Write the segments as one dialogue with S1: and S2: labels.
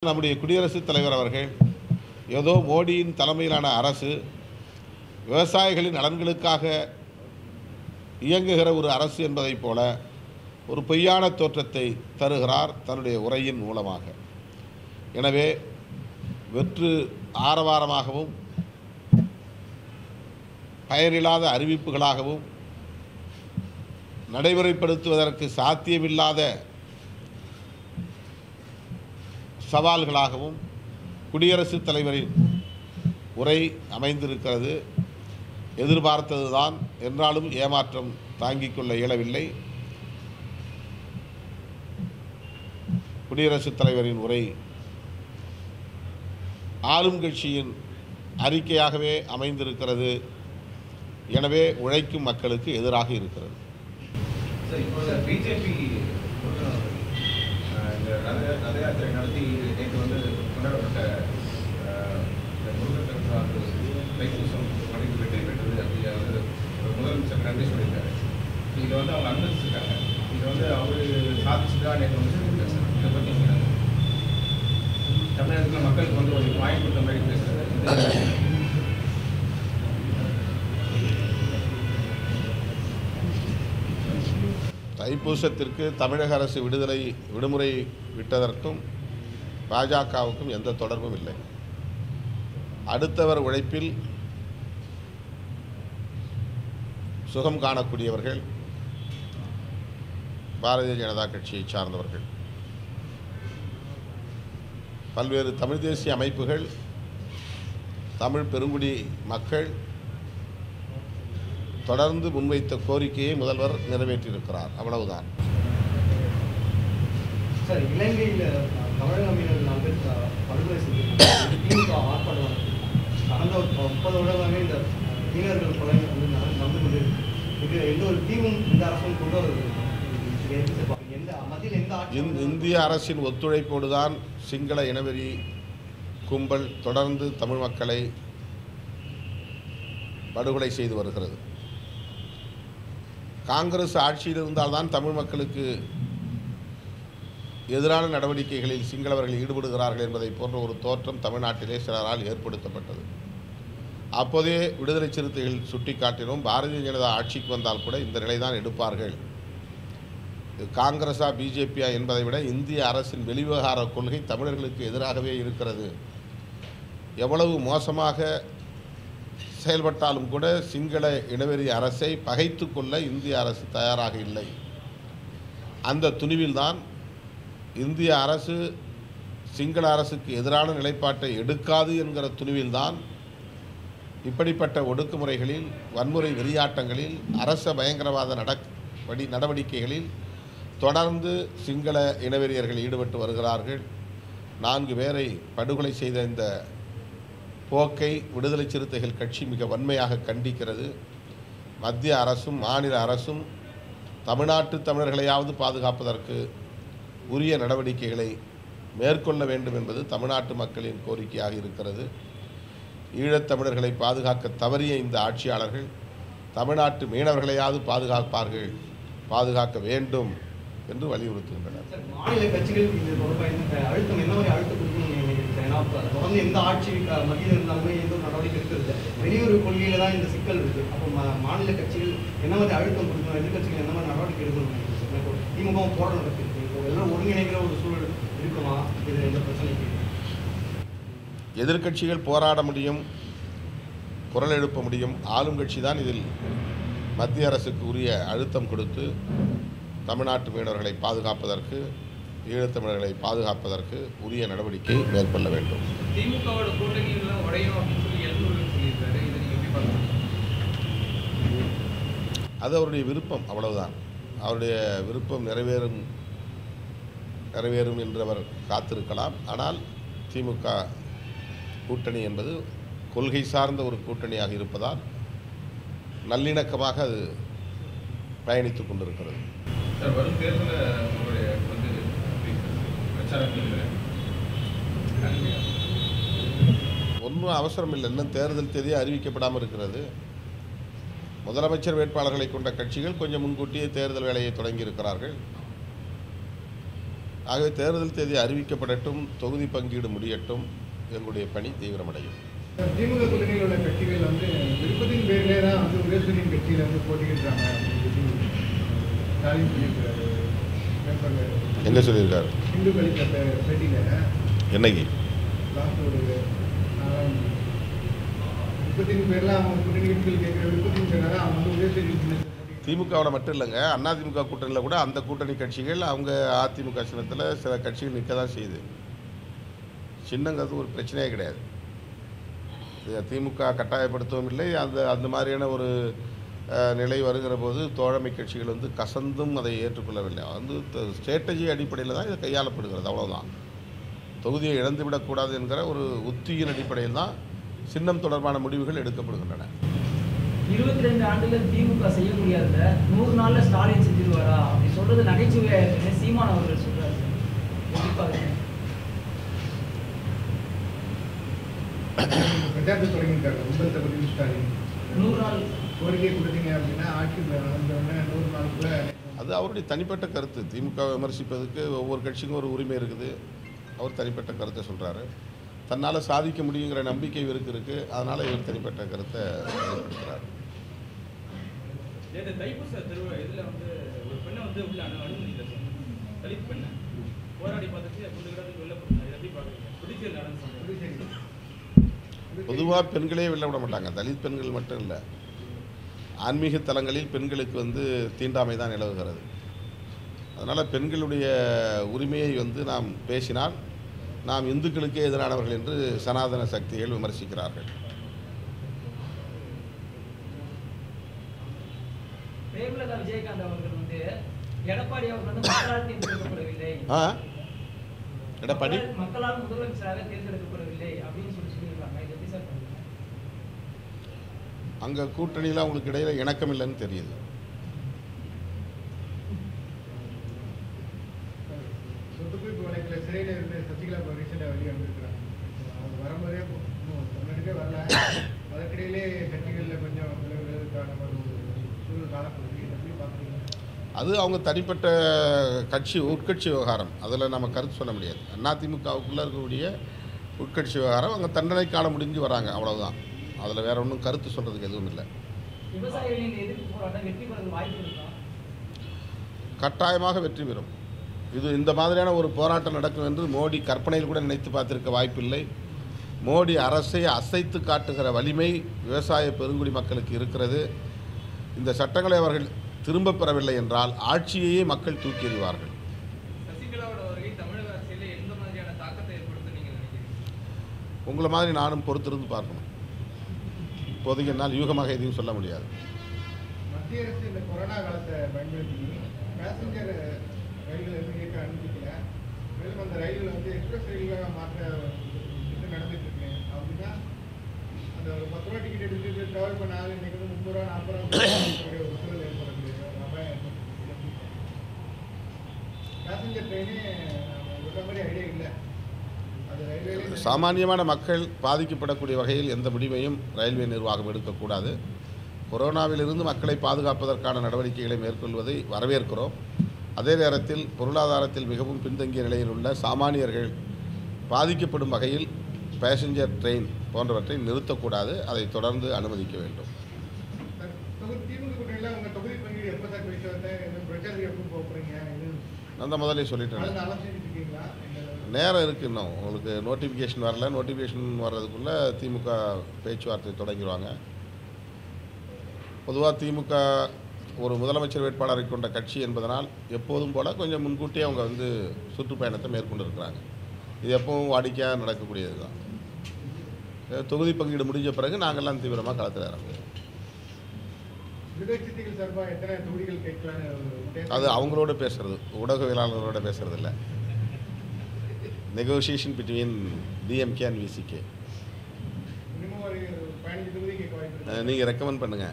S1: நம்முடைய குடியரசுத் தலைவர் அவர்கள் ஏதோ மோடியின் தலைமையிலான அரசு விவசாயிகளின் நலன்களுக்காக இயங்குகிற ஒரு அரசு என்பதைப் போல ஒரு பொய்யான தோற்றத்தை தருகிறார் தன்னுடைய உரையின் மூலமாக எனவே வெற்று ஆரவாரமாகவும் பயனில்லாத அறிவிப்புகளாகவும் நடைமுறைப்படுத்துவதற்கு சாத்தியமில்லாத சவால்களாகவும் குடியரசுத் தலைவரின் உரை அமைந்திருக்கிறது எதிர்பார்த்ததுதான் என்றாலும் ஏமாற்றம் தாங்கிக் கொள்ள இயலவில்லை குடியரசுத் தலைவரின் உரை ஆளும் கட்சியின் அறிக்கையாகவே அமைந்திருக்கிறது எனவே உழைக்கும் மக்களுக்கு எதிராக இருக்கிறது
S2: சார் இப்போ சார் பிஜேபி இந்த ரத ரத யாத்திரை நடத்தி நேற்று வந்து கொண்டாடப்பட்ட அஹ், இந்த முருகன் திருவிழாக்கு தைப்பூசம் பணிக்கு வெற்றி பெற்றது அப்படின்னு வந்து முதலமைச்சர் நன்றி சொல்லியிருக்காரு இதை வந்து அவங்க அனுமதிச்சிருக்காங்க இதை வந்து அவரு சாதிச்சுதா நேற்று வந்து சொல்லியிருக்காரு சார் இதை பற்றி நீங்கள் தமிழகத்தில் மக்களுக்கு வந்து ஒரு வாங்கி கொடுத்த மாதிரி பேசுறது இது
S1: தைப்பூசத்திற்கு தமிழக அரசு விடுதலை விடுமுறை விட்டதற்கும் பாஜகவுக்கும் எந்த தொடர்பும் இல்லை அடுத்தவர் உழைப்பில் சுகம் காணக்கூடியவர்கள் பாரதிய ஜனதா கட்சியை சார்ந்தவர்கள் பல்வேறு தமிழ் தேசிய அமைப்புகள் தமிழ் பெருங்குடி மக்கள் தொடர்ந்து முன்வைத்த கோரிக்கையை முதல்வர் நிறைவேற்றியிருக்கிறார் அவ்வளவுதான்
S3: சார் இலங்கையில் தமிழக மீனவர்கள் நாலு பேர் அஹ், படுகொலை செஞ்சிருக்காங்க திமுக ஆர்ப்பாட்டம் கடந்த ஒரு முப்பது வருடங்களாகவே இந்த மீனவர்கள் கொலை வந்து நட- நடந்து கொண்டு இருக்கு. இது எந்த ஒரு தீவும் இந்த அரசும் கொண்டு வருது இது எப்படி சார் பார்க்குறீங்க? எந்த மத்தியில் எந்த ஆட்சி
S1: இந் இந்திய அரசின் ஒத்துழைப்போடு தான் சிங்கள இனவெறி கும்பல் தொடர்ந்து தமிழ் மக்களை படுகொலை செய்து வருகிறது காங்கிரஸ் ஆட்சியில் இருந்தால்தான் தமிழ் மக்களுக்கு எதிரான நடவடிக்கைகளில் சிங்களவர்கள் ஈடுபடுகிறார்கள் என்பதை போன்ற ஒரு தோற்றம் தமிழ்நாட்டிலே சிலரால் ஏற்படுத்தப்பட்டது அப்போதே விடுதலை சிறுத்தைகள் சுட்டிக்காட்டினோம் பாரதிய ஜனதா ஆட்சிக்கு வந்தால் கூட இந்த நிலைதான் எடுப்பார்கள் இது காங்கிரஸா பிஜேபியா என்பதை விட இந்திய அரசின் வெளிவிவகார கொள்கை தமிழர்களுக்கு எதிராகவே இருக்கிறது எவ்வளவு மோசமாக செயல்பட்டாலும் கூட சிங்கள இனவெறி அரசை பகைத்து கொள்ள இந்திய அரசு தயாராக இல்லை அந்த துணிவில்தான் இந்திய அரசு சிங்கள அரசுக்கு எதிரான நிலைப்பாட்டை எடுக்காது என்கிற துணிவில்தான் இப்படிப்பட்ட ஒடுக்குமுறைகளில் வன்முறை வெறியாட்டங்களில் அரச பயங்கரவாத நடவடி நடவடிக்கைகளில் தொடர்ந்து சிங்கள இனவெறியர்கள் ஈடுபட்டு வருகிறார்கள் நான்கு பேரை படுகொலை செய்த இந்த போக்கை விடுதலை சிறுத்தைகள் கட்சி மிக வன்மையாக கண்டிக்கிறது மத்திய அரசும் மாநில அரசும் தமிழ்நாட்டு தமிழர்களையாவது பாதுகாப்பதற்கு உரிய நடவடிக்கைகளை மேற்கொள்ள வேண்டும் என்பது தமிழ்நாட்டு மக்களின் கோரிக்கையாக இருக்கிறது ஈழத்தமிழர்களை பாதுகாக்க தவறிய இந்த ஆட்சியாளர்கள் தமிழ்நாட்டு மீனவர்களையாவது பாதுகாப்பார்கள் பாதுகாக்க வேண்டும் என்று வலியுறுத்துகின்றனர்
S3: சார், மாநில கட்சிகள் இது தொடர்பாக இந்த அழுத்தம் என்ன மாதிரி அழுத்தம் கொடுக்கணும்னு நீங்க நினைக்கிறீங்க ஏன்னா இப்ப தொடர்ந்து எந்த ஆட்சி க- மத்தியில் இருந்தாலுமே எந்த ஒரு நடவடிக்கை இருக்கிறது வெளியுறவு கொள்கையில தான் இந்த சிக்கல் இருக்கு அப்போ மா- மாநில கட்சிகள் என்ன மாதிரி அழுத்தம் கொடுக்கணும் எதிர்கட்சிகள் என்ன மாதிரி நடவடிக்கை எடுக்கணும்னு நினைக்கிறீங்க சார்? இப்போ திமுக போராட்டம் நடத்திருக்கு இப்போ எல்லாம் ஒருங்கிணைக்கிற ஒரு சூழல் இருக்குமா இது எந்த பிரச்சனைக்கு
S1: எதிர்க்கட்சிகள் போராட முடியும் குரல் எழுப்ப முடியும் ஆளும் கட்சி தான் இதில் மத்திய அரசுக்கு உரிய அழுத்தம் கொடுத்து தமிழ்நாட்டு மீனவர்களை பாதுகாப்பதற்கு ஈழத்தமிழர்களை பாதுகாப்பதற்கு உரிய நடவடிக்கை மேற்கொள்ள வேண்டும்
S4: திமுகவோட கூட்டணி எல்லாம் உடையும் அப்படின்னு சொல்லி எழுநூறு சொல்லியிருக்காரு இதை நீங்க எப்படி பார்க்குறீங்க
S1: அது அவருடைய விருப்பம் அவ்வளவுதான் அவருடைய விருப்பம் நிறைவேறும் நிறைவேறும் என்று அவர் காத்திருக்கலாம் ஆனால் திமுக கூட்டணி என்பது கொள்கை சார்ந்த ஒரு கூட்டணியாக இருப்பதால் நல்லிணக்கமாக அது பயணித்துக் கொண்டிருக்கிறது
S2: சார் வரும் தேர்தலில் உங்களுடைய வந்து எப்படி பிரச்சாரங்கள்
S1: ஒன்றும் அவசரம் இல்லை இன்னும் தேர்தல் தேதி அறிவிக்கப்படாமல் இருக்கிறது முதலமைச்சர் வேட்பாளர்களை கொண்ட கட்சிகள் கொஞ்சம் முன்கூட்டியே தேர்தல் வேலையை தொடங்கி இருக்கிறார்கள் ஆகவே தேர்தல் தேதி அறிவிக்கப்படட்டும் தொகுதி பங்கீடு முடியட்டும் எங்களுடைய பணி தீவிரமடையும்
S5: திமுக கூட்டணியில் உள்ள கட்சிகள் வந்து விருப்பத்தின் பேரிலே தான் வந்து உதயசூரியன் கட்சியில் வந்து போட்டியிடுறாங்க அப்படின்னு சொல்லி ஸ்டாலின் சொல்லியிருக்கிறாரு பேப்பர்ல
S1: எங்கே சொல்லியிருக்காரு
S5: இந்து கழித்த பே- பேட்டியில
S1: என்னைக்கு
S5: லாஸ்ட் ஒரு நாலாம் தேதி. விருப்பத்தின் பேரில் அவங்க கூட்டணி கட்சிகள் கேட்குற விருப்பத்தின் பேரில் தான் அவங்க வந்து உதயசூரியன் சின்னத்தில் போட்டியிடுறாங்க.
S1: திமுகவில் மட்டும் இல்லைங்க அதிமுக கூட்டணியில் கூட அந்த கூட்டணி கட்சிகள் அவங்க அதிமுக சின்னத்தில் சில கட்சிகள் நிற்க தான் செய்யுது சின்னங்கிறது ஒரு பிரச்சனையே கிடையாது இது திமுக கட்டாயப்படுத்தவும் இல்லை அந்த அந்த மாதிரியான ஒரு அஹ், நிலை வருகிற போது தோழமை கட்சிகள் வந்து கசந்தும் அதை ஏற்றுக்கொள்ளவில்லை வந்து ஸ்ட்ராட்டஜி அடிப்படையில் தான் இது கையாளப்படுகிறது அவ்வளவுதான் தொகுதியை இழந்துவிடக்கூடாது என்கிற ஒரு உத்தியின் அடிப்படையில் தான் சின்னம் தொடர்பான முடிவுகள் எடுக்கப்படுகின்றன
S6: இருபத்தி ரெண்டு ஆண்டுகள் திமுக செய்ய முடியாதத நூறு நாள்ல ஸ்டாலின் செஞ்சிருவாரா அப்படி சொல்றது நகைச்சுவையா இருக்குன்னு சீமான் அவர்கள் சொல்றாரு எப்படி பாக்குறீங்க
S5: பிரச்சாரத்தை தொடங்கிட்டாங்க உங்கள் பற்றி ஸ்டாலின்
S6: நூறு நாள்
S5: கோரிக்கை கொடுத்தீங்க அப்படின்னா ஆட்சி வந்தோடனே நூறு நாளுக்குள்ள
S1: அது அவருடைய தனிப்பட்ட கருத்து திமுக விமர்சிப்பதுக்கு ஒவ்வொரு கட்சிக்கும் ஒரு உரிமை இருக்குது அவர் தனிப்பட்ட கருத்தை சொல்கிறாரு தன்னால் சாதிக்க முடியுங்கிற நம்பிக்கை இவருக்கு இருக்குது அதனால் இவர் தனிப்பட்ட கருத்தை வெளிப்படுத்துகிறார்
S4: நேற்று தைப்பூச திருவிழா இதில் வந்து ஒரு பெண்ணை வந்து உள்ள அனு அனுமதிக்கல சார் தலித் பெண்ணை போராடி பார்த்துட்டு குண்டு கிடந்து வெளில போட்டாங்க இதை எப்படி பார்க்குறீங்க புதுச்சேரி நடந்து சொன்னேன்
S5: புதுச்சேரி
S1: பொதுவாக பெண்களே வெளில விட மாட்டாங்க தலித் பெண்கள் மட்டும் இல்லை ஆன்மீக தலங்களில் பெண்களுக்கு வந்து தீண்டாமை தான் நிலவுகிறது அதனால் பெண்களுடைய உரிமையை வந்து நாம் பேசினால் நாம் இந்துக்களுக்கே எதிரானவர்கள் என்று சனாதன சக்திகள் விமர்சிக்கிறார்கள்
S6: பிரேமலதா விஜயகாந்த் அவர்கள் வந்து எடப்பாடி அவர்கள் வந்து மக்களால் தேர்ந்தெடுக்கப்படவில்லை
S1: ஆ எடப்பாடி
S6: மக்களால் மக்களால் முதலமைச்சராக தேர்ந்தெடுக்கப்படவில்லை அப்படின்னு சொல்லி சொல்லியிருக்காங்க இது எப்படி சார் பண்ணுங்க
S1: அங்கே கூட்டணியில் அவங்களுக்கு இடையில இணக்கம் இல்லைன்னு தெரியுது
S5: சொத்துக்குவிப்பு வழக்கில் சிறையில் இருந்து சசிகலா இப்போ ரீசெண்டாக வெளியே வந்திருக்கிறாங்க அவங்க வரும்போதே இன்னும் தமிழ்நாட்டுக்கே வரல அதற்கிடையிலே கட்சிகளில் கொஞ்சம் விளைவுகளுக்கான ஒரு சூழல் காணப்படுது இதை எப்படி பார்க்குறீங்க
S1: அது அவங்க தனிப்பட்ட கட்சி உட்கட்சி விவகாரம் அதில் நம்ம கருத்து சொல்ல முடியாது அதிமுகவுக்குள்ளே இருக்கக்கூடிய உட்கட்சி விவகாரம் அவங்க தண்டனை காலம் முடிஞ்சு வராங்க அவ்வளவுதான் அதில் வேற ஒன்றும் கருத்து சொல்கிறதுக்கு எதுவும் இல்லை
S6: விவசாயிகளின் எதிர்ப்பு போராட்டம் வெற்றி பெறது வாய்ப்பு இருக்கா
S1: கட்டாயமாக வெற்றி பெறும் இது இந்த மாதிரியான ஒரு போராட்டம் நடக்கும் என்று மோடி கற்பனையில் கூட நினைத்து பார்த்திருக்க வாய்ப்பில்லை மோடி அரசை அசைத்து காட்டுகிற வலிமை விவசாய பெருங்குடி மக்களுக்கு இருக்கிறது இந்த சட்டங்களை அவர்கள் திரும்பப் பெறவில்லை என்றால் ஆட்சியையே மக்கள் தூக்கி எறிவார்கள்
S4: சசிகலாவோட வருகை தமிழக அரசியலில் எந்த மாதிரியான தாக்கத்தை ஏற்படுத்த நீங்கள் நினைக்கிறீங்க
S1: உங்களை மாதிரி நானும் பொறுத்திருந்து பார்க்கணும் இப்போதைக்கு என்னால் யூகமாக எதையும் சொல்ல முடியாது
S5: மத்திய அரசு இந்த கொரோனா காலத்தை பயன்படுத்தி பேசஞ்சர் ரயில்கள் எதுவும் இயக்க அனுமதிக்கல மேலும் அந்த ரயில்களை வந்து எக்ஸ்பிரஸ் ரயில்களாக மாற்ற திட்டம் நடந்துட்டு இருக்கு அப்படின்னா அந்த ஒரு பத்து ரூபா டிக்கெட் எடுத்துட்டு ட்ராவல் பண்ண ஆள் இன்னைக்கு வந்து முப்பது ரூபா நாற்பது ரூபா கொடுக்கக்கூடிய ஒரு சூழல் ஏற்படக்கூடிய ஒரு அபாயம் ஏற்படுது. பேசஞ்சர் ட்ரெயினே விட்ட மாதிரி ஐடியா இல்லை அது ரயில்வே
S1: சாமானியமான மக்கள் பாதிக்கப்படக்கூடிய வகையில் எந்த முடிவையும் ரயில்வே நிர்வாகம் எடுக்கக்கூடாது கொரோனாவிலிருந்து மக்களை பாதுகாப்பதற்கான நடவடிக்கைகளை மேற்கொள்வதை வரவேற்கிறோம் அதே நேரத்தில் பொருளாதாரத்தில் மிகவும் பின்தங்கிய நிலையில் உள்ள சாமானியர்கள் பாதிக்கப்படும் வகையில் பேசஞ்சர் ட்ரெயின் போன்றவற்றை நிறுத்தக்கூடாது அதை தொடர்ந்து அனுமதிக்க வேண்டும்
S5: சார், தொகுதி திமுக கூட்டணியில் உங்க தொகுதி பங்கீடு எப்போ சார் பேசுவாங்க என்ன பிரச்சாரத்துக்கு எப்போ போக போறீங்க இது
S1: நான் தான் முதலே சொல்லிட்டேன்
S5: கலந்து ஆலோசிச்சுட்டு இருக்கீங்களா இந்த
S1: நேரம் இருக்குது இன்னும் உங்களுக்கு நோட்டிஃபிகேஷன் வரல நோட்டிஃபிகேஷன் வர்றதுக்குள்ளே திமுக பேச்சுவார்த்தை தொடங்கிடுவாங்க பொதுவாக திமுக ஒரு முதலமைச்சர் வேட்பாளரை கொண்ட கட்சி என்பதனால் எப்போதும் போல் கொஞ்சம் முன்கூட்டியே அவங்க வந்து சுற்றுப்பயணத்தை மேற்கொண்டு இருக்கிறாங்க இது எப்பவும் வாடிக்கையாக நடக்கக்கூடியது தான் தொகுதி பங்கீடு முடிஞ்ச பிறகு நாங்கள்லாம் தீவிரமாக களத்தில் இறங்குவோம்
S5: விடுதலை சிறுத்தைகள் சார்பா எத்தனை தொகுதிகள் கேட்கலான்னு ஒரு தேர்தல்
S1: அது அவங்களோட பேசுறது ஊடகவியலாளர்களோட பேசுறது இல்லை negotiation between DMK and VCK
S5: இன்னமும் ஒரு பதினஞ்சு தொகுதி கேட்க வாய்ப்பு இருக்கு
S1: நீங்கள் ரெக்கமெண்ட் பண்ணுங்கள்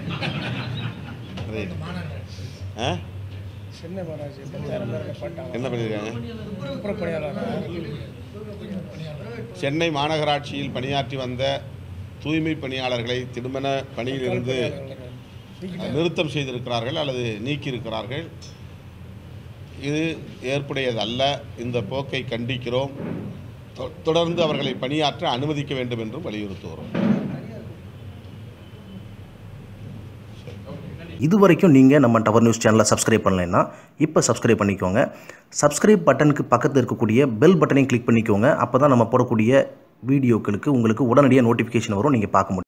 S1: ரைட் ஆ
S7: சென்னை மாநகராட்சி பத்தாயிரம் பேர் நிப்பாட்டாங்க
S1: என்ன பண்ணியிருக்காங்க
S7: துப்புரவு பணியாளர்
S1: சென்னை மாநகராட்சியில் பணியாற்றி வந்த தூய்மை பணியாளர்களை திருமண பணியிலிருந்து நிறுத்தம் செய்திருக்கிறார்கள் அல்லது நீக்கியிருக்கிறார்கள் இது ஏற்புடையதல்ல இந்த போக்கை கண்டிக்கிறோம் தொ- தொடர்ந்து அவர்களை பணியாற்ற அனுமதிக்க வேண்டும் என்றும் வலியுறுத்துகிறோம்
S8: இது வரைக்கும் நீங்கள் நம்ம டவர் நியூஸ் சேனலை சப்ஸ்கிரைப் பண்ணலைன்னா இப்போ சப்ஸ்கிரைப் பண்ணிக்கோங்க சப்ஸ்கிரைப் பட்டனுக்கு பக்கத்தில் இருக்கக்கூடிய பெல் பட்டனையும் கிளிக் பண்ணிக்கோங்க அப்போ தான் நம்ம போடக்கூடிய வீடியோக்களுக்கு உங்களுக்கு உடனடியாக நோட்டிஃபிகேஷன் வரும் நீங்கள் பார்க்க முடியும்